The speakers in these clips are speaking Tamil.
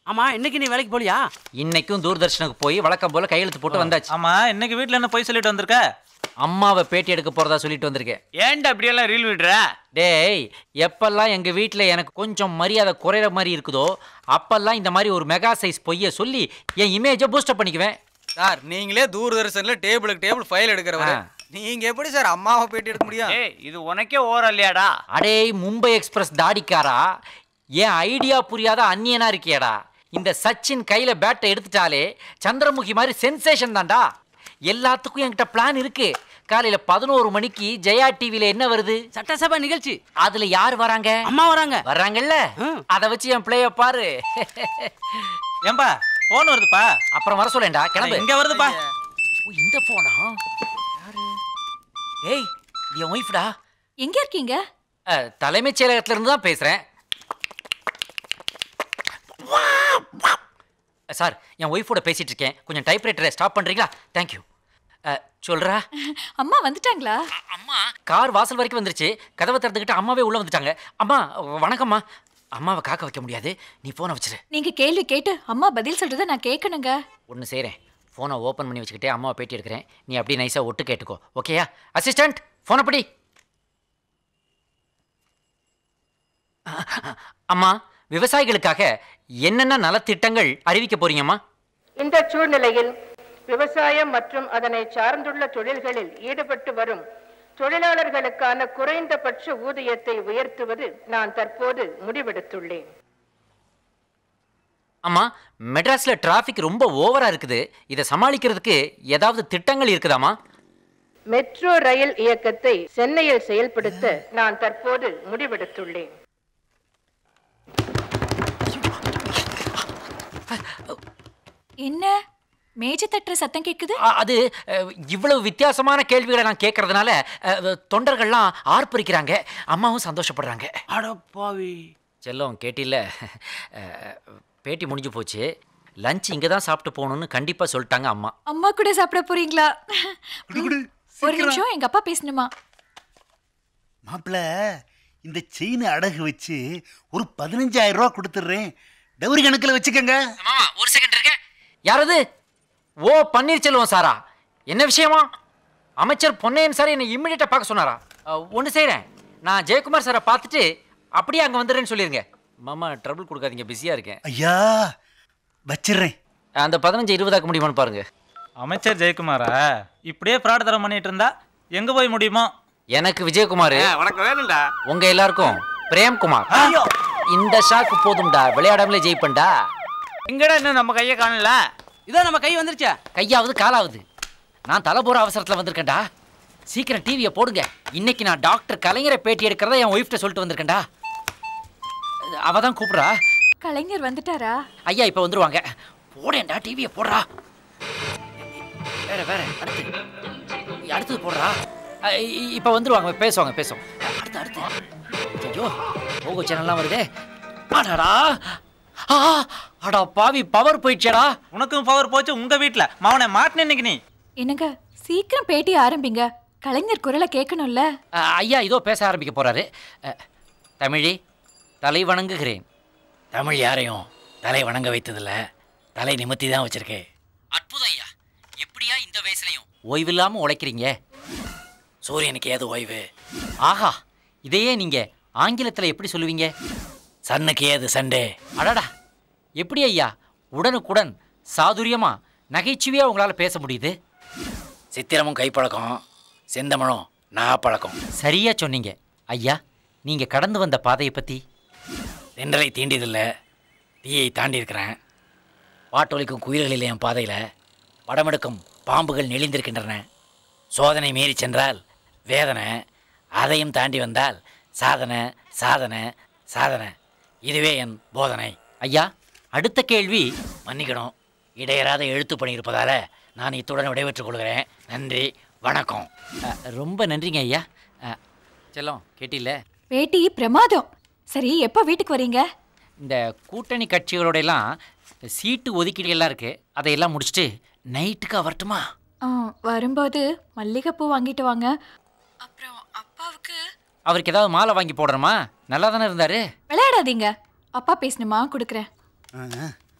ஆமா இன்னைக்கு நீ வேலைக்கு போலியா இன்னைக்கும் தூர்தர்ஷனுக்கு போய் வழக்கம் போல கையெழுத்து போட்டு வந்தாச்சு ஆமா இன்னைக்கு வீட்ல என்ன போய் சொல்லிட்டு வந்திருக்க அம்மாவை பேட்டி எடுக்க போறதா சொல்லிட்டு வந்திருக்கேன் ஏன்டா அப்படியெல்லாம் ரீல் விடுற டேய் எப்பெல்லாம் எங்க வீட்டில் எனக்கு கொஞ்சம் மரியாதை குறையிற மாதிரி இருக்குதோ அப்பெல்லாம் இந்த மாதிரி ஒரு மெகா சைஸ் பொய்யை சொல்லி என் இமேஜை பூஸ்டப் பண்ணிக்குவேன் சார் நீங்களே தூர்தர்ஷன்ல டேபிளுக்கு டேபிள் ஃபைல் எடுக்கிறவர் ஆ. நீங்க எப்படி சார் அம்மாவை பேட்டி எடுக்க முடியும் ஏய் இது உனக்கே ஓரம் இல்லையாடா அடே மும்பை எக்ஸ்பிரஸ் தாடிக்காரா என் ஐடியா புரியாத அந்நியனா இருக்கியேடா இந்த சச்சின் கையில பேட்டை எடுத்துட்டாலே சந்திரமுகி மாதிரி சென்சேஷன் தான்டா எல்லாத்துக்கும் என்கிட்ட பிளான் இருக்கு காலையில பதினோரு மணிக்கு ஜெயா டிவில என்ன வருது சட்டசபை நிகழ்ச்சி அதுல யார் வராங்க அம்மா வராங்க வர்றாங்கல்ல ம். அத வச்சு என் பிளேய பாரு ஏன்பா போன் வருதுப்பா அப்புறம் வர சொல்லேன்டா கிளம்பு இங்க வருதுப்பா ஓ, இந்த போனா யாரு ஏய் இது என் ஒய்ஃப்டா எங்க இருக்கீங்க தலைமைச் செயலகத்துல இருந்து தான் பேசுறேன் சார் என் ஒய்ஃபோட பேசிட்டு இருக்கேன் கொஞ்சம் டைப்ரைட்டரை ஸ்டாப் பண்றீங்களா தேங்க்யூ சொல்றா அம்மா வந்துட்டாங்களா அம்மா கார் வாசல் வரைக்கும் வந்துருச்சு கதவை திறந்துக்கிட்டு அம்மாவே உள்ள வந்துட்டாங்க அம்மா வணக்கம்மா அம்மாவை காக்க வைக்க முடியாது நீ போனை வச்சிரு நீங்க கேள்வி கேட்டு அம்மா பதில் சொல்றத நான் கேட்கணுங்க ஒன்று செய்கிறேன் ஃபோனை ஓப்பன் பண்ணி வச்சுக்கிட்டே அம்மாவை பேட்டி எடுக்கிறேன் நீ அப்படியே நைஸாக ஒட்டு கேட்டுக்கோ ஓகேயா அசிஸ்டன்ட் ஃபோனை படி அம்மா விவசாயிகளுக்காக என்னென்ன நலத்திட்டங்கள் அறிவிக்க போறீங்கம்மா இந்த சூழ்நிலையில் விவசாயம் மற்றும் அதனை சார்ந்துள்ள தொழில்களில் ஈடுபட்டு வரும் தொழிலாளர்களுக்கான குறைந்தபட்ச ஊதியத்தை உயர்த்துவது நான் தற்போது முடிவெடுத்துள்ளேன் அம்மா மெட்ராஸில் டிராஃபிக் ரொம்ப ஓவராக இருக்குது இதை சமாளிக்கிறதுக்கு ஏதாவது திட்டங்கள் இருக்குதாம்மா மெட்ரோ ரயில் இயக்கத்தை சென்னையில் செயல்படுத்த நான் தற்போது முடிவெடுத்துள்ளேன் என்ன மேஜை தட்டுற சத்தம் கேக்குது அ- அது அஹ், இவ்வளவு வித்தியாசமான கேள்விகளை நான் கேட்கறதுனால அஹ், தொண்டர்கள்லாம் ஆர்ப்பரிக்கிறாங்க அம்மாவும் சந்தோஷப்படுறாங்க அடப்பாவி செல்லம் கேட்டில்ல அஹ், பேட்டி முடிஞ்சு போச்சு லஞ்ச் இங்கே தான் சாப்பிட்டு போகணும்னு கண்டிப்பாக சொல்லிட்டாங்க அம்மா அம்மா கூட சாப்பிட போறீங்களா ஒரு நிமிஷம் எங்க அப்பா பேசணுமா மாப்பிள இந்த செயின் அடகு வச்சு ஒரு பதினஞ்சாயிரம் ரூபா கொடுத்துட்றேன் டவுரி கணக்கில் வச்சுக்கோங்க மாமா ஒரு செகண்ட் இருக்க யாரது ஓ பன்னீர்செல்வம் சாரா என்ன விஷயமா அமைச்சர் பொன்னையன் சார் என்னை இம்மிடியட்டாக பார்க்க சொன்னாரா ஒன்று செய்கிறேன் நான் ஜெயக்குமார் சாரை பார்த்துட்டு அப்படியே அங்கே வந்துடுறேன்னு சொல்லிடுங்க மாமா ட்ரபிள் கொடுக்காதீங்க பிஸியாக இருக்கேன் ஐயா வச்சிடுறேன் அந்த பதினஞ்சு இருபதாக்க முடியுமான்னு பாருங்க அமைச்சர் ஜெயக்குமாரா இப்படியே ஃப்ராட் தரம் பண்ணிட்டு இருந்தா எங்க போய் முடியுமோ எனக்கு விஜயகுமார் உனக்கு வேணும்டா உங்க எல்லாருக்கும் பிரேம்குமார் இந்த ஷாக்கு போதும்டா விளையாடாமலே ஜெயிப்பண்டா எங்கடா இன்னும் நம்ம கையை காணல இதோ நம்ம கை வந்துருச்சா கையாவது காலாவது நான் தலை போற அவசரத்துல வந்திருக்கேன்டா சீக்கிரம் டிவியை போடுங்க இன்னைக்கு நான் டாக்டர் கலைஞரை பேட்டி எடுக்கிறத என் ஒய்ஃப்ட்ட சொல்லிட்டு வந்திருக்கேன்டா அவ தான் கூப்பிடுறா கலைஞர் வந்துட்டாரா ஐயா இப்போ வந்துருவாங்க போடேன்டா டிவியை போடுறா வேற வேற அடுத்து அடுத்தது போடுறா அ, இ- இப்போ வந்துருவாங்க பேசுவாங்க பேசுவோம் அடுத்து அடுத்து ஐயோ போகோ சேனல்லாம் வருதே அடடா ஆ அடா பாவி பவர் போயிடுச்சேடா உனக்கும் பவர் போச்சு உங்க வீட்ல மவனை மாட்டின இன்னைக்கு நீ என்னங்க சீக்கிரம் பேட்டி ஆரம்பிங்க கலைஞர் குரலை கேட்கணும்ல அ, ஐயா இதோ பேச ஆரம்பிக்க போறாரு அ, தமிழி தலை வணங்குகிறேன் தமிழ் யாரையும் தலை வணங்க வைத்ததில்ல தலை நிமித்தி தான் வச்சிருக்கேன் அற்புதம் ஐயா எப்படியா இந்த வயசுலையும் ஓய்வில்லாம உழைக்கிறீங்க சூரியனுக்கு ஏது ஓய்வு ஆஹா இதையே நீங்க ஆங்கிலத்துல எப்படி சொல்லுவீங்க சன்னுக்கு ஏது சண்டே அடடா எப்படி ஐயா உடனுக்குடன் சாதுரியமா நகைச்சுவையா உங்களால பேச முடியுது சித்திரமும் கைப்பழக்கம் செந்தமிழும் நாப்பழக்கம் சரியா சொன்னீங்க ஐயா நீங்க கடந்து வந்த பாதையை பத்தி தென்றலை தீண்டியதில்ல தீயை தாண்டி இருக்கிறேன் பாட்டொலிக்கும் குயில்களில் என் பாதையில் படமெடுக்கும் பாம்புகள் நெளிந்திருக்கின்றன சோதனை மீறி சென்றால் வேதனை அதையும் தாண்டி வந்தால் சாதனை சாதனை சாதனை இதுவே என் போதனை ஐயா அடுத்த கேள்வி மன்னிக்கணும் இடையறாத எழுத்து பணி இருப்பதால நான் இத்துடன் விடைபெற்றுக் கொள்கிறேன் நன்றி வணக்கம் ரொம்ப நன்றிங்க ஐயா அ, செல்லம் கேட்டில்ல பேட்டி பிரமாதம் சரி எப்போ வீட்டுக்கு வரீங்க இந்த கூட்டணி கட்சிகளோட எல்லாம் சீட்டு ஒதுக்கீடுகள்லாம் இருக்கு அதையெல்லாம் முடிச்சுட்டு நைட்டுக்கு வரட்டுமா ஆ, வரும்போது மல்லிகைப்பூ வாங்கிட்டு வாங்க அப்புறம் அப்பாவுக்கு அவருக்கு ஏதாவது மாலை வாங்கி போடுறோமா நல்லா தானே இருந்தாரு விளையாடாதீங்க அப்பா பேசணுமா கொடுக்குறேன் ஆ,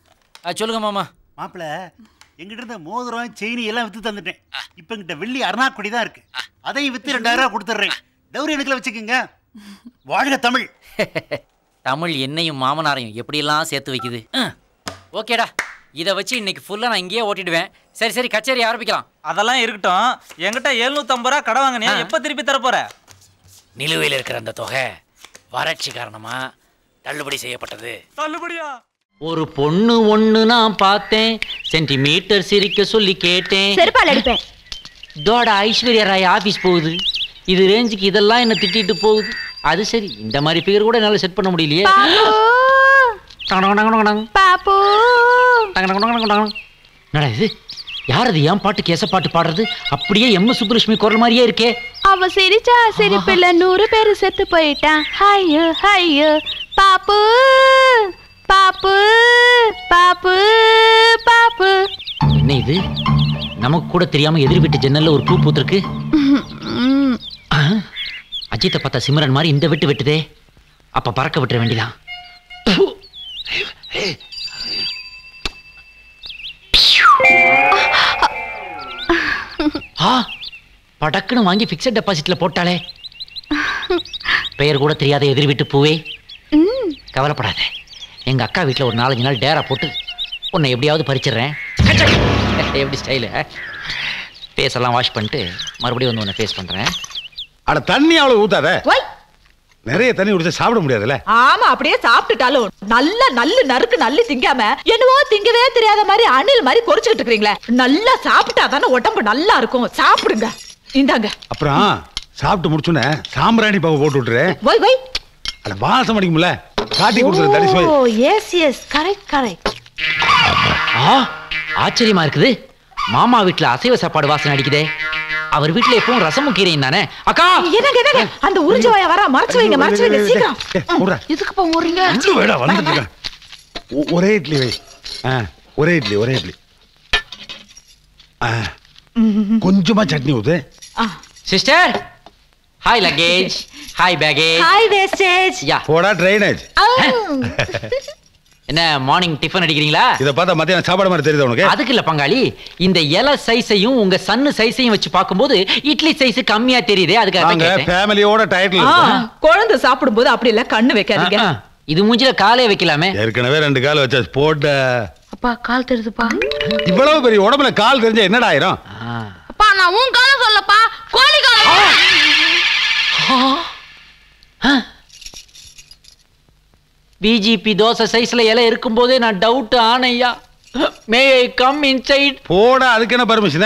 ஆ, சொல்லுங்க மாமா மாப்பிள எங்கிட்ட இருந்த மோதிரம் செயின் எல்லாம் வித்து தந்துட்டேன் இப்போ எங்கிட்ட வெள்ளி அருணாக்குடி தான் இருக்கு அதையும் வித்து ரெண்டாயிரம் ரூபா கொடுத்துட்றேன் டவுரி எடுக்கல வச்சுக்கோங்க வாழ்க தமிழ் தமிழ் என்னையும் மாமனாரையும் எப்படியெல்லாம் சேர்த்து வைக்குது ஆ, ஓகேடா இதை வச்சு இன்னைக்கு ஃபுல்லாக நான் இங்கேயே ஓட்டிடுவேன் சரி சரி கச்சேரி ஆரம்பிக்கலாம் அதெல்லாம் இருக்கட்டும் என்கிட்ட எழுநூத்தம்பது ரூபா கடை வாங்கினியா எப்போ திருப்பி தர போற நிலுவையில் இருக்கிற அந்த தொகை வறட்சி காரணமா தள்ளுபடி செய்யப்பட்டது தள்ளுபடியா ஒரு பொண்ணு ஒண்ணு நான் பார்த்தேன் சென்டிமீட்டர் சிரிக்க சொல்லி கேட்டேன் செருப்பால் அடிப்பேன் இதோட ஐஸ்வர்யா ராய் ஆபீஸ் போகுது இது ரேஞ்சுக்கு இதெல்லாம் என்ன திட்டிட்டு போகுது அது சரி இந்த மாதிரி ஃபிகர் கூட என்னால செட் பண்ண முடியலையே டங் டங் டங் டங் டங். பாப்பு டங் டங் டங் டங் டங். என்னடா இது யார் அது ஏன் பாட்டு கேச பாட்டு பாடுறது அப்படியே எம் சுப்புலட்சுமி குரல் மாதிரியே இருக்கே அவ சிரிச்சா சிரிப்பில் நூறு பேர் செத்து போயிட்டான் ஹையோ ஹையோ பாப்பு பாப்பு பாப்பு பாப்பு என்ன இது நமக்கு கூட தெரியாம எதிர் வீட்டு ஜன்னல்ல ஒரு பூ பூத்திருக்கு ஆ, அஜித்தை பார்த்தா சிம்ரன் மாதிரி இந்த விட்டு வெட்டுதே அப்ப பறக்க விட்டுற வேண்டியதான் ஆ படக்குன்னு வாங்கி ஃபிக்ஸட் டெபாசிட்ல போட்டாளே பெயர் கூட தெரியாத எதிர் வீட்டு பூவே கவலைப்படாத எங்க அக்கா வீட்டில் ஒரு நாலஞ்சு நாள் டேரா போட்டு உன்னை எப்படியாவது பறிச்சிடுறேன் எப்படி ஸ்டைலு ஃபேஸ் எல்லாம் வாஷ் பண்ணிட்டு மறுபடியும் வந்து உன்னை ஃபேஸ் பண்ணுறேன் அட தண்ணி அவ்வளவு ஊத்தாத ஒய் நிறைய தண்ணி குடிச்சா சாப்பிட முடியாதுல்ல ஆமா அப்படியே சாப்பிட்டுட்டாலும் நல்ல நல்ல நறுக்கு நல்லு திங்காம என்னவோ திங்கவே தெரியாத மாதிரி அணில் மாதிரி பொறிச்சுக்கிட்டு இருக்கீங்களே நல்லா சாப்பிட்டா தானே உடம்பு நல்லா இருக்கும் சாப்பிடுங்க இந்தாங்க அப்புறம் சாப்பிட்டு முடிச்சுனே சாம்பிராணி பாவை போட்டு விட்டுரு ஒய் ஒய் அட வாசம் அடிக்கும்ல காட்டி கொடுத்துரு தடிச்சு ஓ போய் எஸ் எஸ் கரெக்ட் கரெக்ட் ஆ ஆச்சரியமா இருக்குது மாமா வீட்ல அசைவ சாப்பாடு வாசனை அடிக்குதே அவர் வீட்ல எப்பவும் ரசமும் கீரையும் தானே அக்கா என்னங்க என்னங்க அந்த உறிஞ்ச வாய வர மறைச்சு வைங்க மறைச்சு வைங்க சீக்கிரம் ஏய், மூடுடா. எதுக்கு போ ஓடுறீங்க இங்க வேடா வந்துட்டு இருக்கேன். ஒ- ஒரே இட்லி வை ஆ, ஒரே இட்லி ஒரே இட்லி ஆ, கொஞ்சமா சட்னி ஊத்து sister hi luggage hi baggage hi wastage yeah போடா ட்ரைனேஜ் என்ன மார்னிங் டிஃபன் அடிக்கிறீங்களா இத பார்த்தா மத்தியானம் சாப்பாடு மாதிரி தெரியுது உனக்கு அதுக்கு இல்ல பங்காளி இந்த இலை சைஸையும் உங்க சன்னு சைஸையும் வச்சு பார்க்கும்போது இட்லி சைஸ் கம்மியா தெரியுதே அதுக்காக தான் நாங்க கேட்டேன். ஃபேமிலியோட டயட்ல ஆ, இருக்கோம் குழந்தை சாப்பிடும்போது அப்படி இல்ல கண்ணு வைக்காதீங்க ஆ, ஆ. இது மூஞ்சில காலே வைக்கலாமே ஏற்கனவே ரெண்டு கால் வச்சாச்சு போட்ட அப்பா கால் தெரியுதுப்பா இவ்வளவு பெரிய உடம்புல கால் தெரிஞ்சா என்னடா ஆயிரும் ஆ. அப்பா நான் உன் காலம் சொல்லப்பா கோழி காலம் பிஜிபி தோசை சைஸ்ல இலை இருக்கும்போதே நான் டவுட் ஆனையா மே ஐ கம் இன்சைட் போடா அதுக்கு என்ன பர்மிஷனு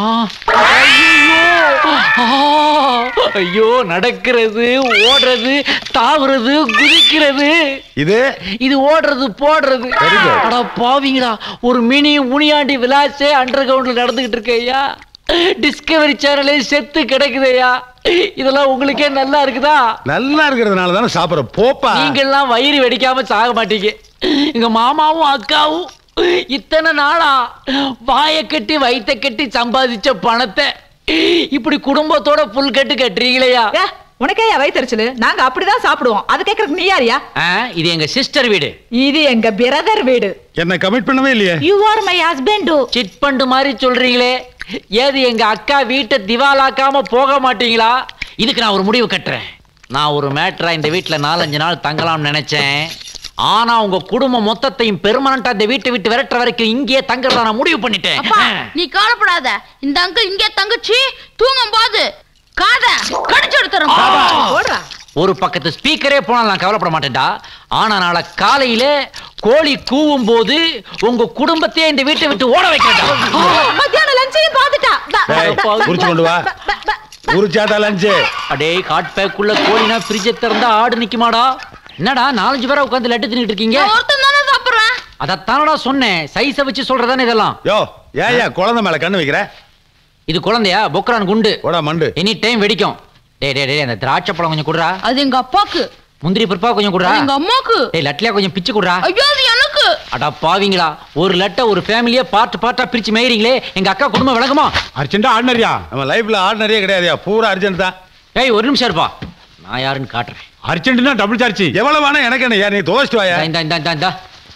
ஐயோ நடக்கிறது ஓடுறது தாவுறது குதிக்கிறது இது இது ஓடுறது போடுறது Very good. அட பாவிங்களா ஒரு மினி முனியாண்டி விலாசே அண்டர் கிரவுண்ட்ல நடந்துகிட்டு இருக்கேயா டிஸ்கவரி சேனலே செத்து கிடக்குதையா இதெல்லாம் உங்களுக்கே நல்லா இருக்குதா நல்லா இருக்கிறதுனால தானே சாப்பிடுற போப்பா நீங்கெல்லாம் வயிறு வெடிக்காம சாக மாட்டீங்க எங்க மாமாவும் அக்காவும் இத்தனை நாளா வாய கட்டி வயித்த கட்டி சம்பாதிச்ச பணத்தை இப்படி குடும்பத்தோட புல் கட்டு கட்டுறீங்களேயா ஏ, உனக்கே வயிற்றுச்சலு நாங்க அப்படிதான் சாப்பிடுவோம் அது கேக்குறதுக்கு நீ யாரியா ஆ, இது எங்க சிஸ்டர் வீடு இது எங்க பிரதர் வீடு என்ன கமிட் பண்ணவே இல்லையே you are my husband chit fund மாதிரி சொல்றீங்களே ஏது எங்க அக்கா வீட்டை திவாலாக்காம போக மாட்டீங்களா இதுக்கு நான் ஒரு முடிவு கட்டுறேன் நான் ஒரு மேட்ரா இந்த வீட்டுல நாலஞ்சு நாள் தங்கலாம்னு நினைச்சேன் ஆனா உங்க குடும்பம் மொத்தத்தையும் பெர்மனண்டா இந்த வீட்டை விட்டு விரட்டுற வரைக்கும் இங்கேயே தங்குறதா நான் முடிவு பண்ணிட்டேன் அப்பா நீ கவலைப்படாத இந்த அங்கிள் இங்கே தங்கச்சி தூங்கும் போது காத கடிச்சு எடுத்துறோம் ஓடுறா ஒரு பக்கத்து ஸ்பீக்கரே போனால் நான் கவலைப்பட மாட்டேன்டா ஆனா நாளை காலையில கோழி கூவும் போது உங்க குடும்பத்தையே இந்த வீட்டை விட்டு ஓட வைக்கிறேன்டா மத்தியானம் லஞ்சையும் பாத்துட்டா ப- ஏய், ப- ப- குறிச்சு கொண்டு வா ப- ப- ப- உரிச்சாத்தா லஞ்சு அடே ஹாட் பேக்குள்ள கோழினா ஃப்ரிட்ஜை திறந்தா ஆடு நிக்குமாடா என்னடா நாலஞ்சு பேரா உட்காந்து லட்டு தின்னுட்டு இருக்கீங்க நான் ஒருத்தன் தானே சாப்பிடுறேன் அதைத்தானடா சொன்னேன் சைஸை வச்சு சொல்றதானே இதெல்லாம் யோ ஏன் ஏன் குழந்தை மேல கண்ணு வைக்கிற இது குழந்தையா பொக்ரான் குண்டு போடா மண்டு எனி டைம் வெடிக்கும் டேய் டேய் டேய் அந்த திராட்சை பழம் கொஞ்சம் குடுறா அது எங்க அப்பாக்கு முந்திரி பருப்பா கொஞ்சம் குடுறா அது எங்க அம்மாக்கு டேய் லட்லியா கொஞ்சம் பிச்சு குடுறா ஐயோ அது எனக்கு அடா பாவிங்களா ஒரு லட்டை ஒரு ஃபேமிலியே பார்ட் பார்ட்டா பிரிச்சு மேயறீங்களே எங்க அக்கா குடும்பம் விளங்குமா அர்ஜென்டா ஆர்டினரியா நம்ம லைஃப்ல ஆர்டினரியே கிடையாதுயா பூரா அர்ஜென்ட் தான் ஏய் ஒரு நிமிஷம் இருப்பா நான் யாருன்னு காட்டுறேன் அர்ஜென்ட்னா டபுள் சார்ஜ் எவ்வளவு வேணா எனக்கு என்ன யார் நீ தோஸ்ட் வாயா இந்தா, இந்தா இந்தா இந்தா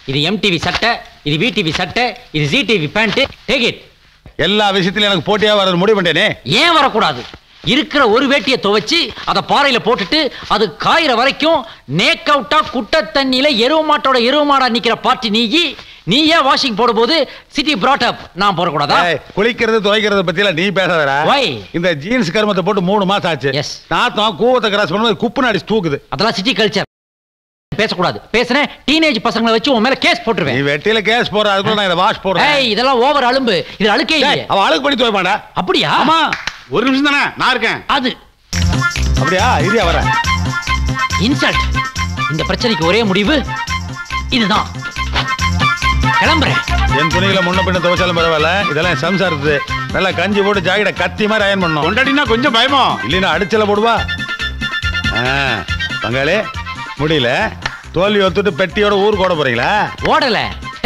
இது எம்டிவி சட்டை இது விடிவி சட்டை இது ஜிடிவி பேண்ட் டேக் இட் எல்லா விஷயத்திலும் எனக்கு போட்டியா வர முடிவு பண்ணிட்டேனே ஏன் வரக்கூடாது இருக்கிற ஒரு வேட்டியை துவைச்சு அதை பாறையில போட்டுட்டு அது காயிற வரைக்கும் நேக் அவுட்டா குட்டை தண்ணியில எருவ மாட்டோட எருவ மாடா நிக்கிற பார்ட்டி நீ நீ ஏன் வாஷிங் போடும்போது சிட்டி brought up நான் போடக்கூடாதா ஏய், குளிக்கிறது துவைக்கிறத பத்தி எல்லாம் நீ பேசாதடா Why? இந்த ஜீன்ஸ் கருமத்தை போட்டு மூணு மாசம் ஆச்சு Yes. நாத்தம் கூவத்தை கிராஸ் பண்ணும்போது குப்புன்னு அடிச்சு தூக்குது அதெல்லாம் சிட்டி கல்ச்சர் பேசக்கூடாது பேசுனேன் டீனேஜ் பசங்களை வச்சு உன் மேல கேஸ் நீ போட்டுருவேன் வெட்டியில கேஸ் போற அதுக்குள்ள நான் இதை வாஷ் போடுறேன் ஏய் இதெல்லாம் ஓவர் அலும்பு இது அழுக்கே டேய், இல்லையே அவ அழுக்கு பண்ணி துவைப்பாடா அப்படியா ஆமா ஒரு நிமிஷம் தானே நான் இருக்கேன் அது அப்படியா இரியா வரேன் இன்சல்ட் இந்த பிரச்சனைக்கு ஒரே முடிவு இதுதான் கிளம்புறேன் என் துணிகளை முன்ன பின்ன துவைச்சாலும் பரவாயில்ல இதெல்லாம் என் சம்சாரத்து நல்லா கஞ்சி போட்டு ஜாக்கெட்டை கத்தி மாதிரி அயன் பண்ணும் கொண்டாடினா கொஞ்சம் பயமா இல்லைன்னா அடிச்சல போடுவா ஆ, பங்காளி முடியல தோல்வி ஒத்துட்டு பெட்டியோட ஊருக்கு ஓட போறீங்களா ஓடல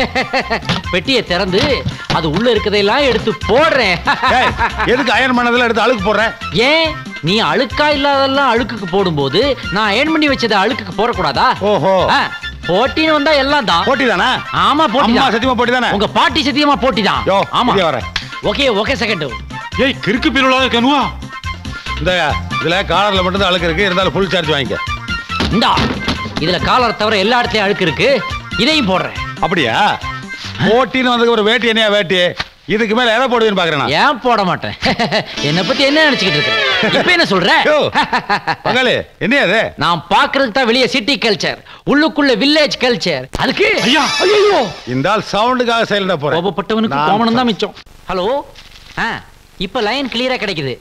பெட்டியை திறந்து அது உள்ள இருக்கதையெல்லாம் எடுத்து போடுறேன் டேய், எதுக்கு அயன் பண்ணதெல்லாம் எடுத்து அழுக்கு போடுறேன் ஏன் நீ அழுக்கா இல்லாதெல்லாம் அழுக்குக்கு போடும்போது நான் அயன் பண்ணி வச்சதை அழுக்குக்கு போடக்கூடாதா ஓஹோ ஆ, போட்டின்னு வந்தா எல்லாம் தான் போட்டி தானா ஆமா போட்டி அம்மா தான். சத்தியமா போட்டி தானே உங்க பாட்டி சத்தியமா போட்டி தான் யோ, ஆமா இங்கே வரேன். ஓகே ஓகே செகண்ட் ஏய் கிறுக்கு பிரிவுலா இருக்கணுவா இந்த இதுல காலர்ல மட்டும் தான் அழுக்கு இருக்கு இருந்தாலும் ஃபுல் சார்ஜ் வாங்கிக்க இந்தா இதுல காலரை தவிர எல்லா இடத்துலயும் அழுக்கு இருக்கு இதையும் போடுறேன் அப்படியா போட்டின்னு வந்ததுக்கு ஒரு வேட்டி என்னையா வேட்டி இதுக்கு மேல எதை போடுவேன்னு பாக்குறேன் நான். ஏன் போட மாட்டேன் என்னை பத்தி என்ன நினைச்சுக்கிட்டு இருக்க இப்ப என்ன சொல்ற யோ, பங்காளி என்னையா அது நான் பாக்குறதுக்கு தான் வெளியே சிட்டி கல்ச்சர் உள்ளுக்குள்ள வில்லேஜ் கல்ச்சர் அதுக்கு ஐயா ஐயோ இந்த ஆள் சவுண்டுக்காக சைலண்டா போறேன் கோபப்பட்டவனுக்கு நான் கோமணம் தான் மிச்சம் ஹலோ ஆ இப்ப லைன் கிளியரா கிடைக்குது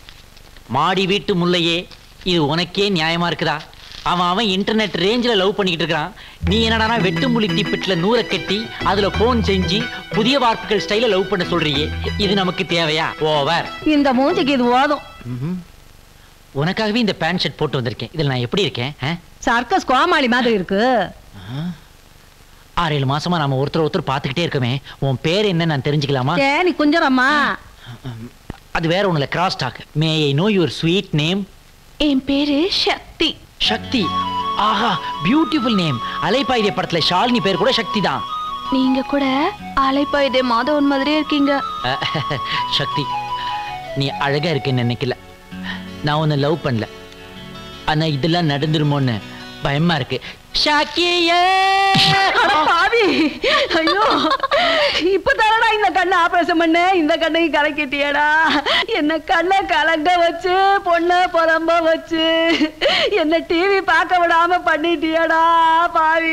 மாடி வீட்டு முல்லையே இது உனக்கே நியாயமா இருக்குதா அவன் அவன் இன்டர்நெட் ரேஞ்சில் லவ் பண்ணிக்கிட்டு இருக்கிறான் நீ என்னடானா வெட்டுமுள்ளி டிப்பிட்ல நூறை கட்டி அதுல போன் செஞ்சு புதிய வார்த்தைகள் ஸ்டைல லவ் பண்ண சொல்றியே இது நமக்கு தேவையா ஓவர் இந்த மூஞ்சிக்கு இது ஓதும் உனக்காகவே இந்த பேண்ட் ஷர்ட் போட்டு வந்திருக்கேன் இதுல நான் எப்படி இருக்கேன் ஆ? சர்க்கஸ் கோமாளி மாதிரி இருக்கு ஆறு ஏழு மாசமா நாம ஒருத்தர் ஒருத்தர் பார்த்துக்கிட்டே இருக்கமே உன் பேர் என்ன நான் தெரிஞ்சுக்கலாமா தேனி குஞ்சரம்மா அது வேற ஒண்ணுல cross talk may I know your sweet name என் பேரு சக்தி சக்தி ஆஹா பியூட்டிஃபுல் நேம் அலைப்பாயுதே படத்துல ஷாலினி பேர் கூட சக்தி தான் நீங்க கூட அலைப்பாயுதே மாதவன் மாதிரியே இருக்கீங்க சக்தி நீ அழகா இருக்குன்னு நினைக்கல நான் உன்னை லவ் பண்ணல ஆனா இதெல்லாம் நடந்துருமோன்னு பயமா இருக்கு ஷாக்கியே அட பாவி ஐயோ இப்ப தானடா இந்த கண்ணை ஆபரேஷன் பண்ண இந்த கண்ணையும் கலக்கிட்டியடா என்ன கண்ணை கலங்க வச்சு பொண்ணை புலம்ப வச்சு என்ன டிவி பார்க்க விடாம பண்ணிட்டியடா பாவி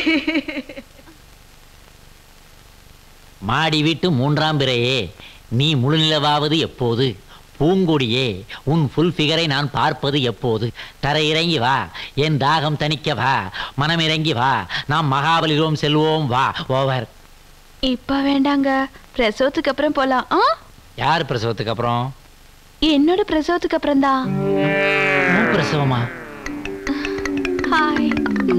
மாடி வீட்டு மூன்றாம் பிறையே நீ முழுநிலவாவது எப்போது பூங்கொடியே உன் ஃபுல் ஃபிகரை நான் பார்ப்பது எப்போது தரையிறங்கி வா என் தாகம் தணிக்க வா மனமிறங்கி வா நாம் மகாபலிபுரம் செல்வோம் வா ஓவர் இப்ப வேண்டாங்க பிரசவத்துக்கு அப்புறம் போலாம் ஆ? யார் பிரசவத்துக்கு அப்புறம் என்னோட பிரசவத்துக்கு அப்புறம் தான் உன் பிரசவமா ஹாய்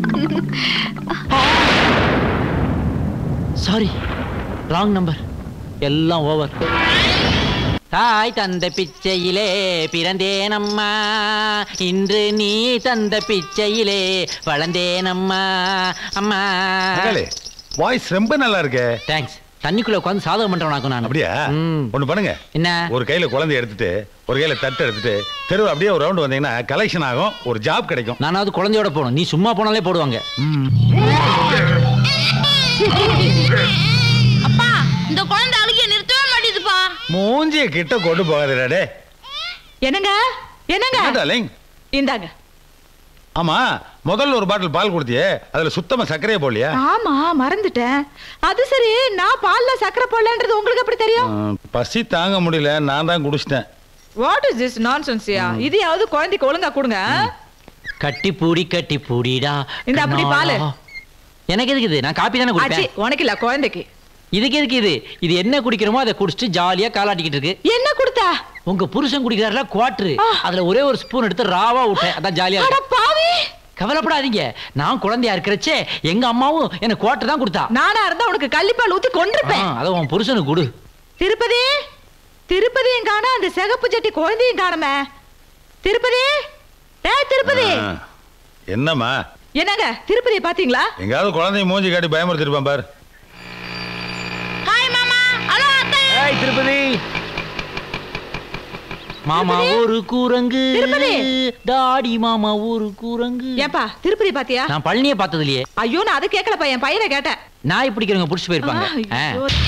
சாரி ராங் நம்பர் எல்லாம் ஓவர் தாய் தந்த பிச்சையிலே பிறந்தேனம்மா இன்று நீ தந்த பிச்சையிலே வளர்ந்தேனம்மா அம்மா பங்காளி வாய்ஸ் ரொம்ப நல்லா இருக்கே தேங்க்ஸ் தண்ணிக்குள்ள உட்காந்து சாதகம் பண்றவனாக்கும் நான் அப்படியா ஒண்ணு பண்ணுங்க என்ன ஒரு கையில குழந்தை எடுத்துட்டு ஒரு கையில தட்டு எடுத்துட்டு தெருவு அப்படியே ஒரு ரவுண்ட் வந்தீங்கன்னா கலெக்ஷன் ஆகும் ஒரு ஜாப் கிடைக்கும் நானாவது குழந்தையோட போகணும் நீ சும்மா போனாலே போடுவாங்க அப்பா இந்த குழந்தை அழுகிய நிறுத்தவே மாட்டேதுப்பா மூஞ்சிய கிட்ட கொண்டு போகாதடா டே என்னங்க என்னங்க டார்லிங் இந்தாங்க ஆமா முதல்ல ஒரு பாட்டில் பால் கொடுத்தியே அதுல சுத்தமா சர்க்கரையே போடலையா ஆமா மறந்துட்டேன் அது சரி நான் பால்ல சக்கரை போடலன்றது உங்களுக்கு எப்படி தெரியும் ம், பசி தாங்க முடியல நான் தான் குடிச்சிட்டேன் வாட் இஸ் திஸ் நான்சென்ஸ்யா இதையாவது குழந்தைக்கு ஒழுங்கா கொடுங்க கட்டி பூடி கட்டி பூடிடா இந்த அப்படி பாலு. கண்ணாலா. எனக்கு எதுக்கு இது நான் காப்பி தானே ஆச்சி குடிப்பேன் உனக்கு இல்ல குழந்தைக்கு இதுக்கு எதுக்கு இது இது என்ன குடிக்கிறோமோ அதை குடிச்சிட்டு ஜாலியா காலாட்டிக்கிட்டு இருக்கு என்ன கொடுத்தா உங்க புருஷன் குடிக்கிறாருல குவாட்ரு அதுல ஒரே ஒரு ஸ்பூன் எடுத்து ராவா விட்டேன் அதான் ஜாலியா அட இருக்கு பாவி கவலைப்படாதீங்க நான் குழந்தையா இருக்கிறச்சே எங்க அம்மாவும் எனக்கு குவாட்டர் தான் கொடுத்தா நானா இருந்தா உனக்கு கள்ளிப்பால் ஊத்தி கொண்டிருப்பேன் ஆ, அதை உன் புருஷனுக்கு கொடு திருப்பதி திருப்பதியும் காணோம் அந்த சிகப்பு சட்டி குழந்தையும் காணுமே திருப்பதி டேய் திருப்பதி ஆ. என்னம்மா என்னங்க திருப்பதியை பாத்தீங்களா எங்காவது குழந்தைய மூஞ்சி காட்டி பயமுறுத்திருப்பான் பாரு ஹாய் மாமா ஹலோ அத்தை ஏய் திருப்பதி மாமா ஒரு கூரங்கு திருப்பதி. டாடி மாமா ஒரு கூரங்கு ஏப்பா திருப்பதி பாத்தியா நான் பழனியே பார்த்தது இல்லையே ஐயோ நான் அதை கேட்கலப்பா என் பையனை கேட்டேன் நாய் பிடிக்கிறவங்க புடிச்சு போயிருப்பாங்க ஆ, ஆ. ஐயோ.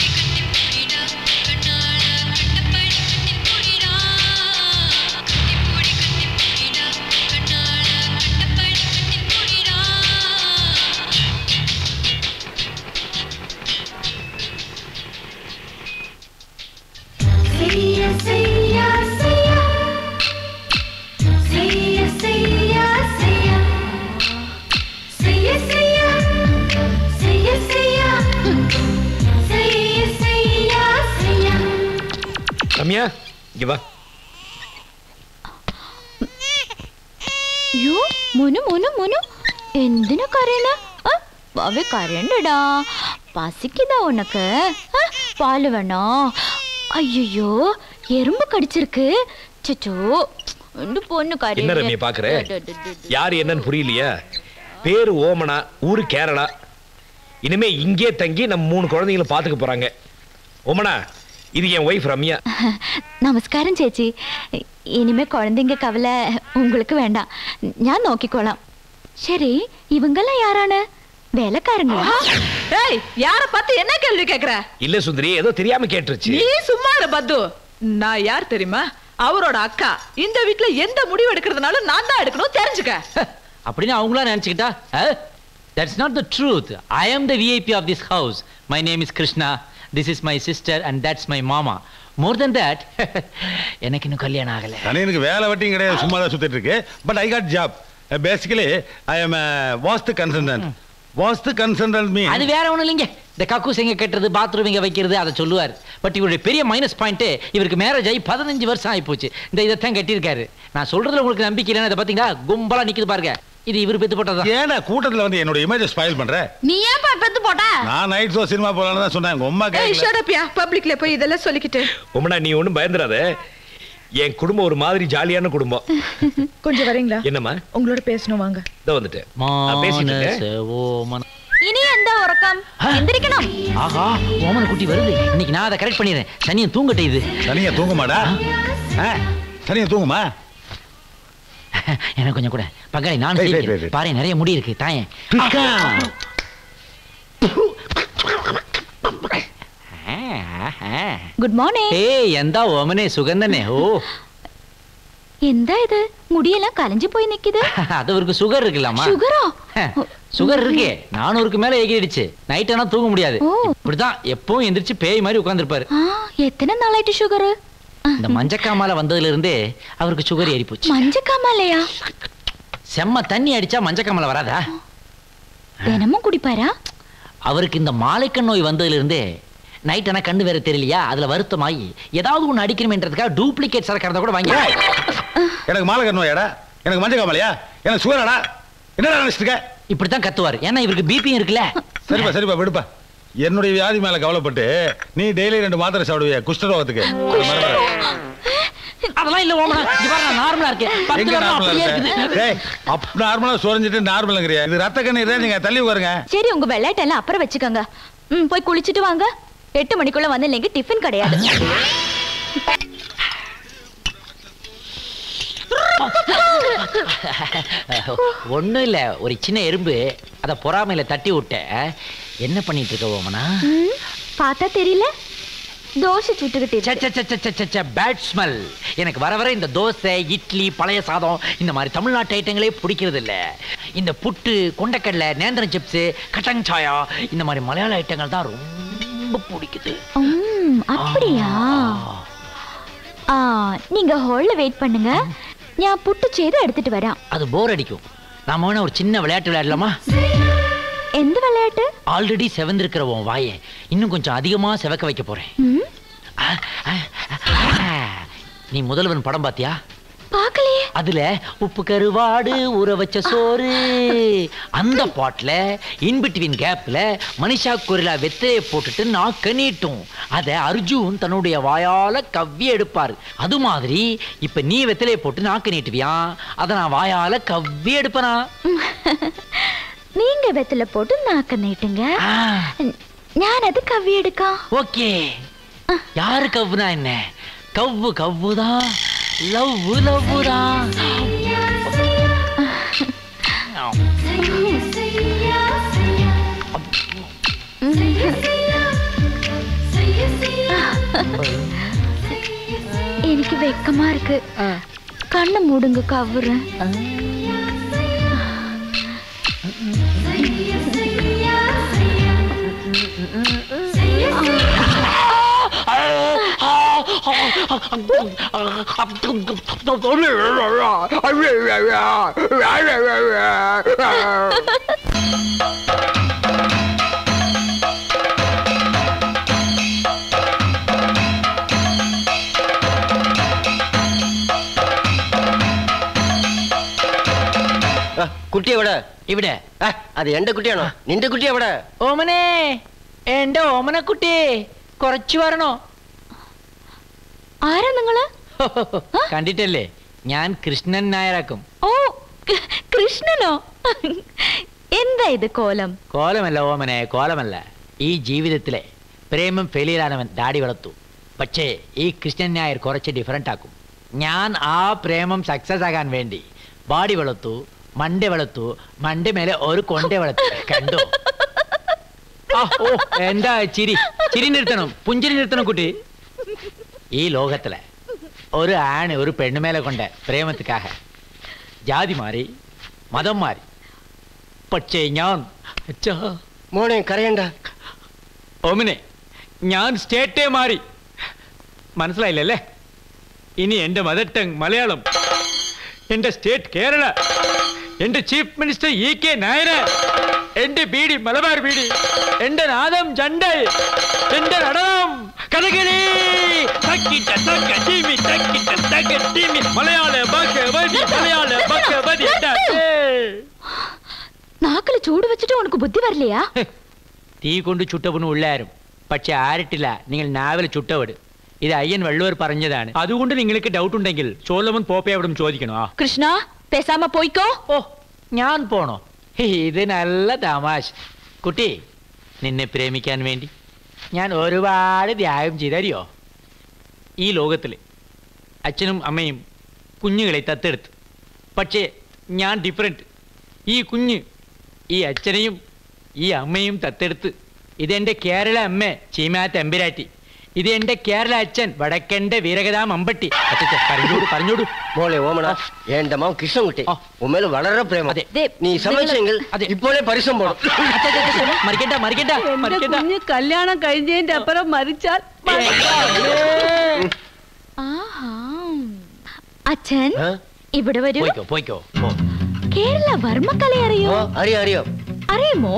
ரம்யா இங்க வா അയ്യോ മുനു മുനു മുനു എന്തിനാ കരയണ അവ കരയണ്ടടാ பசிக்குதா உனக்கு ஆ, பால் வேணாம் ஐயோ எறும்பு கடிச்சிருக்கு சச்சோ இந்த பொண்ணு என்ன ரம்யா பாக்குற யாரு என்னன்னு புரியலையா பேரு ஓமனா ஊரு கேரளா இனிமே இங்கே தங்கி நம்ம மூணு குழந்தைங்களும் பாத்துக்க போறாங்க ஓமனா இது என் ஒய்ஃப் ரம்யா നമസ്കാരം ചേച്ചി ഇനിമേ കുഴந்தைங்க കവല உங்களுக்கு വേண்டாം ഞാൻ നോക്കിക്കോളാം ശരി ഇവங்கெல்லாம் யாராണ് வேலைக்காரங்களா ஏய் யார பார்த்து என்ன கேள்வி கேக்குற இல்ல சுந்தரி ஏதோ தெரியாம கேட்டுருச்சு நீ சும்மா இரு பத்து நான் யார் தெரியுமா அவரோட அக்கா இந்த வீட்ல எந்த முடிவு எடுக்கிறதுனாலும் நான் தான் எடுக்கணும் தெரிஞ்சுக்க அப்படின்னு அவங்களா நினைச்சுக்கிட்டா that's not the truth I am the VIP of this house my name is Krishna this is my sister and that's my mama more then that எனக்கு இன்னும் கல்யாணம் ஆகல எனக்கு வேலை வட்டியும் கிடையாது சும்மா தான் சுத்திட்டு இருக்கு but I got job basically I am vastu consultant vastu consultant mean அது வேற ஒண்ணும் இல்லைங்க இந்த கக்கூஸ் எங்க கட்டுறது பாத்ரூம் இங்க வைக்கிறது அதை சொல்லுவார் பட் இவருடைய பெரிய மைனஸ் பாயிண்ட் இவருக்கு மேரேஜ் ஆகி பதினஞ்சு வருஷம் ஆகி போச்சு இந்த இதைத்தான் கட்டியிருக்காரு நான் சொல்றதுல உங்களுக்கு நம்பிக்கை இல்லைன்னா இதை பாத்தீங்களா கும்பலா நிக்குது பாருங்க இது இவர் பெத்து போட்டதா ஏன்னா கூட்டத்துல வந்து என்னோட இமேஜ் ஸ்பாயில் பண்ற நீ ஏன்பா பெத்து போட்ட நான் நைட் ஷோ சினிமா போலான்னு தான் சொன்னேன் உங்க அம்மா ஏய் கேட்கல ஷட் அப் யா பப்ளிக்ல போய் இதெல்லாம் சொல்லிக்கிட்டு ஓமனா நீ ஒண்ணும் பயந்துடாத என் குடும்பம் ஒரு மாதிரி ஜாலியான குடும்பம் கொஞ்சம் வரீங்களா என்னம்மா உங்களோட பேசணும் வாங்க இதோ வந்துட்டேன் நான் பேசிட்டு இருக்கேன். மானச ஓமன ഇനി എന്താ ഉറക്കം എന്തിരിക്കണം ஆஹா ஓமன குட்டி வருது இன்னைக்கு நான் அதை கரெக்ட் பண்ணிடுறேன் சனியன் தூங்கட்டே இது சனியா தூங்குமாடா ஆ, சனியா தூங்குமா எனக்கு கொஞ்சம் கூட பங்காளி நான் Wait, wait, சீக்கிரம். wait, wait. பாரு நிறைய முடி இருக்கு தாயேன் ഗുഡ് മോർണിംഗ് ஏய் எந்தா ஓமனே சுகந்தனே ஓ എന്താ ഇത് മുടിയെല്ലാം കലഞ്ചു പോയി നിக்குது அது அவருக்கு சுகர் இருக்குல்லம்மா ஷுகரா சுகர் இருக்கே நானூறுக்கு மேல ஏகிடுச்சு நைட் ஆனா தூங்க முடியாது ஓ. இப்படிதான் எப்பவும் எந்திரிச்சு பேய் மாதிரி உட்கார்ந்திருப்பாரு ആ എത്ര നാളായിട്ട് ഷുഗർ இந்த மஞ்சக்காமால வந்ததுல இருந்தே அவருக்கு சுகர் ஏறி போச்சு മഞ്ചക്കാമല്ലയാ செம்ம தண்ணி அடிச்சா மஞ்சக்காமல வராதா ദിനமும் குடிப்பாரா அவருக்கு இந்த மாலைக்கண் நோய் வந்ததுல இருந்தே நைட் ஆனா கண்ணு வேற தெரியலையா அதுல வருத்தமாகி ஏதாவது ஒண்ணு அடிக்கணுமேன்றதுக்காக டூப்ளிகேட் சரக்கிறத கூட வாங்கி எனக்கு மாலை கட்டணும்யாடா எனக்கு மஞ்சள் காமலையா எனக்கு சுகராடா என்னடா நினைச்சிட்டு இருக்க இப்படித்தான் கத்துவார் ஏன்னா இவருக்கு பிபியும் இருக்குல்ல சரிப்பா சரிப்பா விடுப்பா என்னுடைய வியாதி மேல கவலைப்பட்டு நீ டெய்லி ரெண்டு மாத்திரை சாப்பிடுவிய குஷ்டரோகத்துக்கு அது மறந்துடாத. அதெல்லாம் இல்ல ஓமனா இங்க பாரு நான் நார்மலா இருக்கேன் பத்து எங்க வருடம் நார்மலா அப்படியே இருக்க இருக்குது டேய் அப் நார்மலா சுரஞ்சிட்டு நார்மலுங்கிறியா இது ரத்த கண்ணீர் தான் நீங்க தள்ளி உட்காருங்க சரி உங்க விளையாட்டெல்லாம் அப்புறம் வச்சுக்கோங்க ம் போய் குளிச்சிட்டு வாங்க எட்டு மணிக்குள்ள வந்து இல்லைங்க டிஃபன் கிடையாது ஒண்ணும் இல்ல ஒரு சின்ன எறும்பு அத பொறாமையில தட்டி விட்டேன் என்ன பண்ணிட்டு இருக்க ஓமனா ம், பார்த்தா தெரியல தோசை சுட்டுக்கிட்டு இருக்கு. பேட் ஸ்மெல் எனக்கு வர வர இந்த தோசை இட்லி பழைய சாதம் இந்த மாதிரி தமிழ்நாட்டு ஐட்டங்களே பிடிக்கிறது இல்ல இந்த புட்டு கொண்டக்கடலை நேந்திரம் சிப்ஸ் கட்டங் சாயா இந்த மாதிரி மலையாள ஐட்டங்கள் தான் ரொம்ப பிடிக்குது ம், அப்படியா ஆ நீங்க ஹால்ல வெயிட் பண்ணுங்க நான் புட்டு செய்து எடுத்துட்டு வரேன் அது போர் அடிக்கும் நாம வேணா ஒரு சின்ன விளையாட்டு விளையாடலாமா எந்த விளையாட்டு ஆல்ரெடி செவந்திருக்கிற உன் வாயை இன்னும் கொஞ்சம் அதிகமா செவக்க வைக்க போறேன் ம், நீ முதல்வன் படம் பாத்தியா பார்க்கலையே அதுல உப்பு கருவாடு ஊற வச்ச சோறு அந்த பாட்ல இன் பிட்வீன் கேப்ல மனிஷா கொரிலா வெத்தையை போட்டுட்டு நாக்க நீட்டும் அத அர்ஜுன் தன்னுடைய வாயால கவ்வி எடுப்பாரு அது மாதிரி இப்ப நீ வெத்தலையை போட்டு நாக்க நீட்டுவியா அத நான் வாயால கவ்வி எடுப்பனா நீங்க வெத்தல போட்டு நாக்க நீட்டுங்க நான் அது கவ்வி எடுக்கா ஓகே யாரு கவ்வுனா என்ன கவ்வு கவ்வுதான் லவ் லவ்வுதான் எனக்கு வெக்கமா இருக்கு கண்ணை மூடுங்க கவுறேன் കുട്ടിയെ എവിടെ ഇവിടെ അത് എന്റെ കുട്ടിയാണോ നിന്റെ കുട്ടി എവിടെ ഓമനെ എന്റെ ഓമനക്കുട്ടി കുറച്ചു വരണോ ആരാ നിങ്ങള് കണ്ടിട്ടല്ലേ ഞാൻ കൃഷ്ണൻ നായരാക്കും ഓ ക- കൃഷ്ണനോ എന്താ ഇത് കോലം കോലമല്ല ഓമനെ കോലമല്ല ഈ ജീവിതത്തിലെ പ്രേമം ഫെയിലിയറാനവൻ ഡാഡി വളർത്തു പക്ഷേ ഈ കൃഷ്ണൻ നായർ കുറച്ച് ഡിഫറെൻ്റ് ആക്കും ഞാൻ ആ പ്രേമം സക്സസ് ആകാൻ വേണ്ടി ബാഡി വളർത്തു മണ്ട വളർത്തു മണ്ട മേലെ ഒരു കൊണ്ട വളർത്തു കണ്ടോ ആ, ഓ എന്താ ചിരി ചിരി നിർത്തണം പുഞ്ചിരി നിർത്തണം കുട്ടി ഈ ലോകത്തിലെ ഒരു ആണ് ഒരു പെണ്ണുമേലെ കൊണ്ട് പ്രേമത്തിക്കാக ജാതി മാറി മതം മാറി പക്ഷേ ഞാൻ അച്ഛാ മോനെ കരയണ്ട ഓമിനെ ഞാൻ സ്റ്റേറ്റേ മാറി മനസ്സിലായില്ലല്ലേ ഇനി എൻ്റെ മദർ ടങ് മലയാളം എൻ്റെ സ്റ്റേറ്റ് കേരള എൻ്റെ chief minister E K Nair എൻ്റെ ബീഡി മലബാർ ബീഡി എൻ്റെ നാദം ജണ്ടൈ എൻ്റെ നടനം കഥകളി തക്കിട്ട തക്ക ടീമി തക്കിട്ട തക്ക ടീമി മലയാള ഭഗവതി മലയാള ഭഗവതി നാക്കില് ചൂട് വെച്ചിട്ട് ഉനക്ക് ബുദ്ധി വരില്ലയാ തീ കൊണ്ട് ചുട്ടവനും ഉള്ളാരും പക്ഷെ ആരിട്ടില്ല നിങ്ങൾ നാവൽ ചുട്ടവിട് ഇത് അയ്യൻ വെള്ളൂർ പറഞ്ഞതാണ് അതുകൊണ്ട് നിങ്ങൾക്ക് ഡൗട്ട് ഉണ്ടെങ്കിൽ ചോളമൻ പോപ്പയോടും ചോദിക്കണോ ആ കൃഷ്ണ പേസാമ പോയിക്കോ ഓ ഞാൻ പോണോ ഹേ, ഇത് നല്ല തമാശ കുട്ടി നിന്നെ പ്രേമിക്കാൻ വേണ്ടി ഞാൻ ഒരുപാട് ത്യാഗം ചെയ്തറിയോ ഈ ലോകത്തിൽ അച്ഛനും അമ്മയും കുഞ്ഞുങ്ങളെ തത്തെടുത്തു പക്ഷേ ഞാൻ ഡിഫറെൻറ്റ് ഈ കുഞ്ഞ് ഈ അച്ഛനെയും ഈ അമ്മയും തത്തെടുത്ത് ഇതെൻ്റെ കേരള അമ്മ ചീമാ തമ്പുരാട്ടി ഇത് എൻ്റെ കേരള അച്ഛൻ വടക്കൻ്റെ വീരകഥാം അമ്പട്ടി അച്ഛൻ പറഞ്ഞോടു പറഞ്ഞോടു മോളെ ഓമന എന്റെ മകൻ കൃഷ്ണൻകുട്ടി ഉമ്മേല് വളരെ പ്രേമം നീ സമ്മതിച്ചെങ്കിൽ ഇപ്പോഴേ പരിശ്രമം പോണം മറിക്കണ്ട മറിക്കണ്ട എന്റെ കുഞ്ഞ് കല്യാണം കഴിഞ്ഞതിന്റെ അപ്പുറം മരിച്ചാൽ ആഹാ അച്ഛൻ ഇവിടെ വരൂ പോയിക്കോ പോയിക്കോ പോ കേരള വർമ്മക്കല അറിയോ അറിയാം അറിയാം അറിയുമോ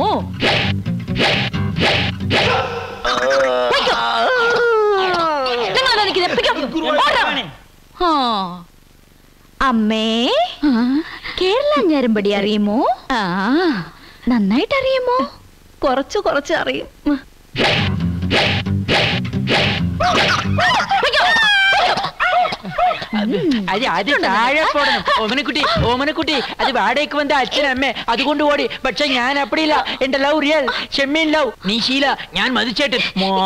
നിങ്ങളെനിക്ക് രപ്പിക്കാം. ഓടാ. ആ. അമ്മേ കേരള ഞരമ്പടി അറിയുമോ ആ നന്നായിട്ട് അറിയുമോ കുറച്ച് കുറച്ച് അറിയും അത് അത് താഴെ പോടണം ഓമനക്കുട്ടി ഓമനക്കുട്ടി അത് വാടകയ്ക്ക് വന്ന അച്ഛനമ്മേ അതുകൊണ്ട് ഓടി പക്ഷെ ഞാൻ അപ്പടിയില്ല എന്റെ ലവ് റിയൽ ഷെമ്മീൻ ലവ് നീ ശീല ഞാൻ മതിച്ചേട്ടൻ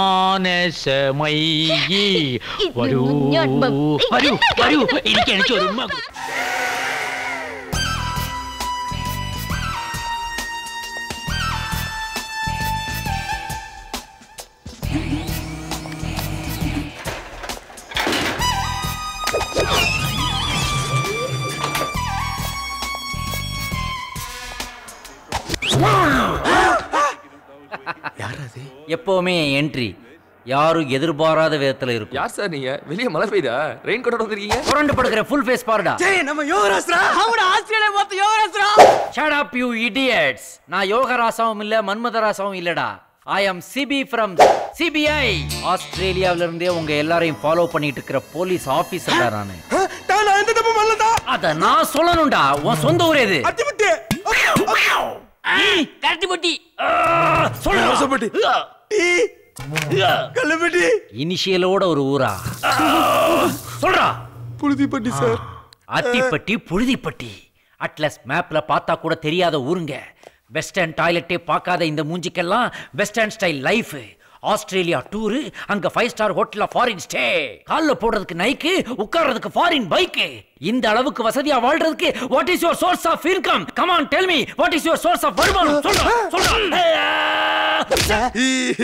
മോനസമയി വരൂ വരൂ വരൂ എനിക്ക് എനിക്ക് ഒരു ഉമ്മ കൊ- எப்பவுமே என் என்ட்ரி யாரும் எதிர்பாராத விதத்துல இருக்கும் யார் சார் நீங்க வெளிய மழை பெய்யுதா ரெயின் கோட் வந்திருக்கீங்க புரண்டு படுக்கிற ஃபுல் ஃபேஸ் பாருடா நம்ம யோகராஜ்ரா அவன ஆஸ்திரேலியா பார்த்து யோகராஜ்ரா ஷட் அப் யூ இடியட்ஸ் நான் யோகராசாவும் இல்ல மன்மதராசாவும் இல்லடா I am Sibi from CBI ஆஸ்திரேலியாவில இருந்தே உங்க எல்லாரையும் ஃபாலோ பண்ணிட்டு இருக்கிற போலீஸ் ஆபீசர்டா நானு நான் எந்த தப்பு வரலடா அத நான் சொல்லணும்டா உன் சொந்த ஊர் எது அத்திப்பட்டி கரட்டிப்பட்டி அரசப்பட்டி டீ கல்லுப்பட்டி இனிஷியலோட ஒரு ஊரா சொல்றா புழுதிப்பட்டி சார் அத்திப்பட்டி புழுதிப்பட்டி அட்லஸ் மேப்ல பார்த்தா கூட தெரியாத ஊருங்க வெஸ்டர்ன் டாய்லெட்டே பார்க்காத இந்த மூஞ்சிக்கெல்லாம் western style life Australia tour அங்க ஃபைவ் ஸ்டார் ஹோட்டல்ல ஃபாரின் ஸ்டே கால்ல போடுறதுக்கு நைக்கு உட்கார்றதுக்கு ஃபாரின் பைக் இந்த அளவுக்கு வசதியா வாழ்றதுக்கு what is your source of income come on tell me what is your source of வருமானம் சொல்றா சொல்றா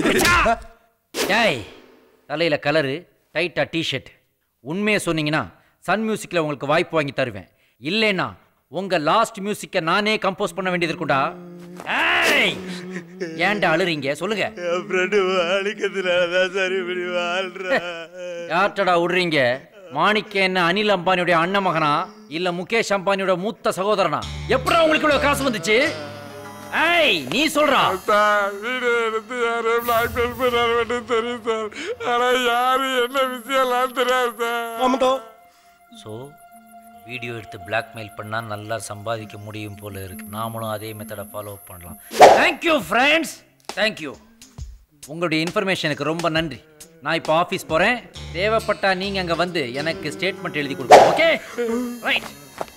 ஏய் தலையில கலரு டைட்டா டிஷர்ட் உண்மையை சொன்னீங்கன்னா சன் மியூசிக்ல உங்களுக்கு வாய்ப்பு வாங்கி தருவேன் இல்லைன்னா உங்க லாஸ்ட் மியூசிக்கை நானே கம்போஸ் பண்ண வேண்டியது இருக்கும்டா ஏய் ஏன்டா அழுறீங்க சொல்லுங்க என் ஃப்ரெண்டு அழிக்கிறதுனாலதான் சார் இப்படி வாழ்றேன் யார்ட்டடா விடுறீங்க மாணிக்க என்ன அனில் அம்பானியுடைய அண்ணன் மகனா இல்ல முகேஷ் அம்பானியோட மூத்த சகோதரனா எப்படா உங்களுக்கு இவ்வளவு காசு வந்துச்சு ஏய் நீ சொல்றா சார் வீடியோ எடுத்து யாரு பிளாக்மெயில் பண்ணாரு மட்டும் தெரியும் சார் ஆனா யாரு என்ன விஷயம்லாம் தெரியாது சார் ஆமாட்டோம் ஸோ வீடியோ எடுத்து பிளாக்மெயில் பண்ணா நல்லா சம்பாதிக்க முடியும் போல இருக்கு நாமளும் அதே மெத்தடை ஃபாலோ பண்ணலாம் தேங்க்யூ ஃப்ரெண்ட்ஸ் தேங்க்யூ உங்களுடைய இன்ஃபர்மேஷனுக்கு ரொம்ப நன்றி நான் இப்போ ஆஃபீஸ் போகிறேன் தேவைப்பட்டா நீங்கள் அங்கே வந்து எனக்கு ஸ்டேட்மெண்ட் எழுதி கொடுக்கணும் ஓகே ரைட்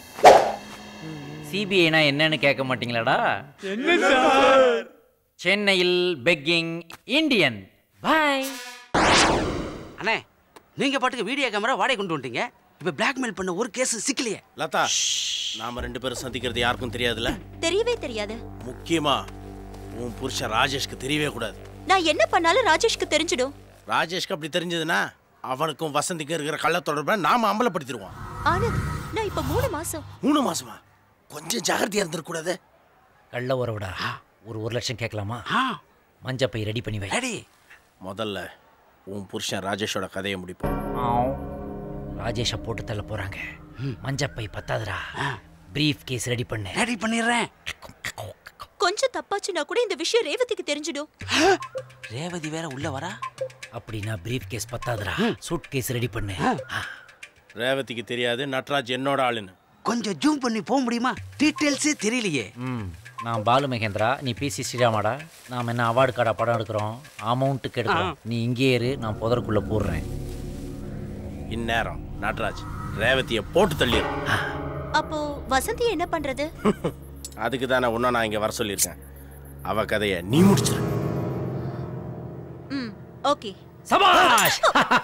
சிபிஐனா என்னன்னு கேட்க மாட்டீங்களாடா என்ன சார் சென்னையில் பெக்கிங் இந்தியன் பாய் அண்ணே நீங்க பாட்டுக்கு வீடியோ கேமரா வாடகை கொண்டு வந்துட்டீங்க இப்ப பிளாக்மெயில் பண்ண ஒரு கேஸ் சிக்கலையே லதா நாம ரெண்டு பேரும் சந்திக்கிறது யாருக்கும் தெரியாதுல்ல தெரியவே தெரியாது முக்கியமா உன் புருஷன் ராஜேஷ்க்கு தெரியவே கூடாது நான் என்ன பண்ணாலும் ராஜேஷ்க்கு தெரிஞ்சிடும் ராஜேஷ்க்கு அப்படி தெரிஞ்சதுன்னா அவனுக்கும் வசந்திக்கும் இருக்கிற கள்ள தொடர்பை நாம அம்பலப்படுத்திடுவோம் ஆனந்த் நான் இப்ப மூணு மாசம் மூணு மாசமா கொஞ்சம் ஜாகிரதையா இருந்திருக்கூடாது கள்ள உறவுடா ஒரு ஒரு லட்சம் கேட்கலாமா மஞ்சப்பை ரெடி பண்ணி வை ரெடி முதல்ல உன் புருஷன் ராஜேஷோட கதையை முடிப்போம் ராஜேஷை போட்டு தள்ள போறாங்க மஞ்சப்பை பத்தாதுடா பிரீஃப் கேஸ் ரெடி பண்ணு ரெடி பண்ணிடுறேன் கொஞ்சம் தப்பாச்சுன்னா கூட இந்த விஷயம் ரேவதிக்கு தெரிஞ்சிடும் ரேவதி வேற உள்ள வரா அப்படின்னா பிரீஃப் கேஸ் பத்தாதுடா சூட் கேஸ் ரெடி பண்ணு ரேவதிக்கு தெரியாது நட்ராஜ் என்னோட ஆளுன்னு கொஞ்சம் ஜூம் பண்ணி போக முடியுமா டீட்டெயில்ஸே தெரியலையே ம் நான் பாலு மகேந்திரா நீ பிசி ஸ்ரீராமாடா நாம் என்ன அவார்டு கார்டா படம் எடுக்கிறோம் அமௌண்ட்டுக்கு எடுக்கிறோம் நீ இங்கே இரு நான் புதருக்குள்ள போடுறேன் இந்நேரம் நட்ராஜ் ரேவதியை போட்டு தள்ளிடும் அப்போ வசந்தி என்ன பண்றது அதுக்கு தானே உன்ன நான் இங்க வர சொல்லியிருக்கேன் அவ கதையை நீ முடிச்சிரு ம் ஓகே சபாஷ்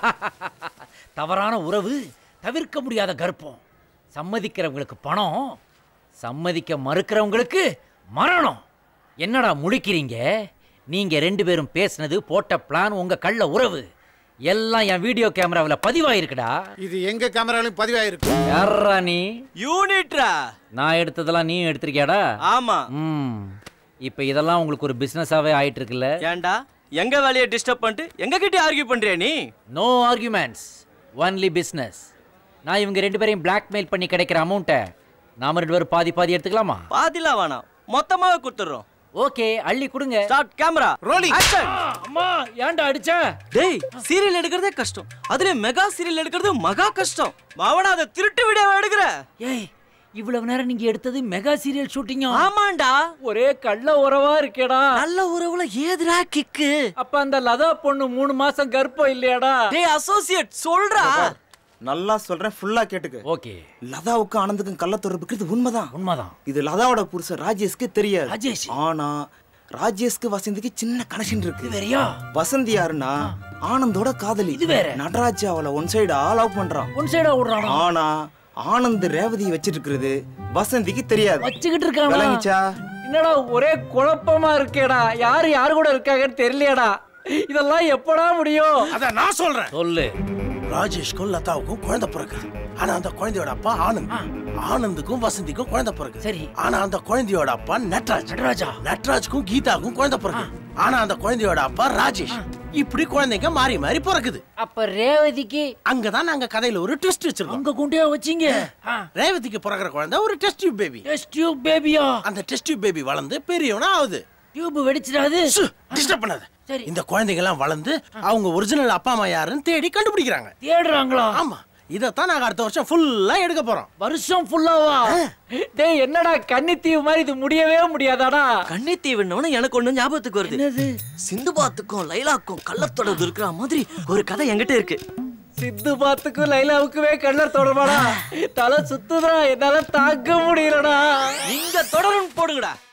தவறான உறவு தவிர்க்க முடியாத கர்ப்பம் சம்மதிக்கிறவங்களுக்கு பணம் சம்மதிக்க மறுக்கிறவங்களுக்கு மரணம் என்னடா முழிக்கிறீங்க நீங்க ரெண்டு பேரும் பேசுனது போட்ட பிளான் உங்க கள்ள உறவு எல்லாம் என் வீடியோ கேமராவில் பதிவாயிருக்குடா இது எங்க கேமராலையும் பதிவாயிருக்கு யாரா நீ யூனிட்ரா நான் எடுத்ததெல்லாம் நீயும் எடுத்திருக்கியாடா ஆமா ம் இப்போ இதெல்லாம் உங்களுக்கு ஒரு பிஸ்னஸாகவே ஆயிட்டு இருக்குல்ல ஏன்டா எங்க வேலையை டிஸ்டர்ப் பண்ணிட்டு எங்க கிட்ட ஆர்கியூ பண்றியா நீ நோ ஆர்குமெண்ட்ஸ் ஒன்லி பிஸ்னஸ் நான் இவங்க ரெண்டு பேரையும் பிளாக்மெயில் பண்ணி கிடைக்கிற அமௌண்ட்டை நாம ரெண்டு பேரும் பாதி பாதி எடுத்துக்கலாமா பாதிலாம் வேணாம் மொத்தமாவே கொடுத்துறோம் ஓகே அள்ளி கொடுங்க ஸ்டார்ட் கேமரா ரோலிங் ஆக்ஷன் அம்மா ஏன்டா அடிச்ச டேய் சீரியல் எடுக்கிறதே கஷ்டம் அதுல மெகா சீரியல் எடுக்கிறது மகா கஷ்டம் மாவனா அதை திருட்டு வீடியோ எடுக்கிற ஏய் இவ்வளவு நேரம் நீங்க எடுத்தது மெகா சீரியல் ஷூட்டிங்கா ஆமாண்டா ஒரே கள்ள உறவா இருக்கேடா நல்ல உறவுல ஏதுடா கிக்கு அப்ப அந்த லதா பொண்ணு மூணு மாசம் கர்ப்பம் இல்லையாடா டேய் அசோசியேட் சொல்றா நல்லா சொல்றேன் ஃபுல்லா கேட்டுக்க ஓகே லதாவுக்கும் ஆனந்துக்கும் கள்ள தொடர்பு இருக்கிறது உண்மைதான் உண்மைதான் இது லதாவோட புருஷன் ராஜேஷ்க்கு தெரியாது ராஜேஷ். ஆனா ராஜேஷ்க்கு வசந்திக்கு சின்ன கனெக்ஷன் இருக்கு வேறயா? வசந்தி யாருன்னா ஆனந்தோட காதலி இது வேற. நடராஜ் அவளை ஒன் சைடா லவ் பண்றான் ஒன் சைடா விடுறானா ஆனா ஆனந்த் ரேவதி வச்சிட்டு இருக்கிறது வசந்திக்கு தெரியாது வச்சுக்கிட்டு இருக்கானா விளங்குச்சா என்னடா ஒரே குழப்பமா இருக்கேடா யாரு யாரு கூட இருக்காங்கன்னு தெரியலையாடா இதெல்லாம் எப்படா முடியும் அத நான் சொல்றேன் சொல்லு ராஜேஷ்க்கும் லதாவுக்கும் குழந்தை பிறக்குது ஆனா அந்த குழந்தையோட அப்பா ஆனந்த் ஆனந்துக்கும் வசந்திக்கும் குழந்தை பிறகு சரி ஆனா அந்த குழந்தையோட அப்பா நட்ராஜ் நடராஜா நட்ராஜ்க்கும் கீதாவுக்கும் குழந்தை பிறகு ஆனா அந்த குழந்தையோட அப்பா ராஜேஷ் இப்படி குழந்தைங்க மாறி மாறி பிறக்குது அப்ப ரேவதிக்கு அங்கதான் நாங்க கதையில ஒரு ட்விஸ்ட் வச்சிருக்கோம் அங்க கொண்டே வச்சீங்க ரேவதிக்கு பிறகுற குழந்தை ஒரு test tube baby test tube பேபியா அந்த டெஸ்ட் டியூப் பேபி வளர்ந்து பெரியவனா ஆகுது டியூப் வெடிச்சிடாது டிஸ்டர்ப் பண்ணாத சரி இந்த குழந்தைங்க எல்லாம் வளர்ந்து அவங்க ஒரிஜினல் அப்பா அம்மா யாருன்னு தேடி கண்டுபிடிக்கிறாங்க தேடுறாங்களா ஆமா இதைத்தான் நாங்க அடுத்த வருஷம் ஃபுல்லா எடுக்க போறோம் வருஷம் ஃபுல்லாவா டேய் என்னடா கன்னித்தீவு மாதிரி இது முடியவே முடியாதாடா கன்னித்தீவுன்னு எனக்கு ஒண்ணு ஞாபகத்துக்கு வருது சிந்துபாத்துக்கும் லைலாக்கும் கள்ளத்தொடர்பு இருக்கிற மாதிரி ஒரு கதை என்கிட்ட இருக்கு சித்து பாத்துக்கும் லைலாவுக்குமே கண்ணர் தொடர்பாடா தலை சுத்துதா என்னால தாங்க முடியலடா இங்க தொடரும் போடுங்கடா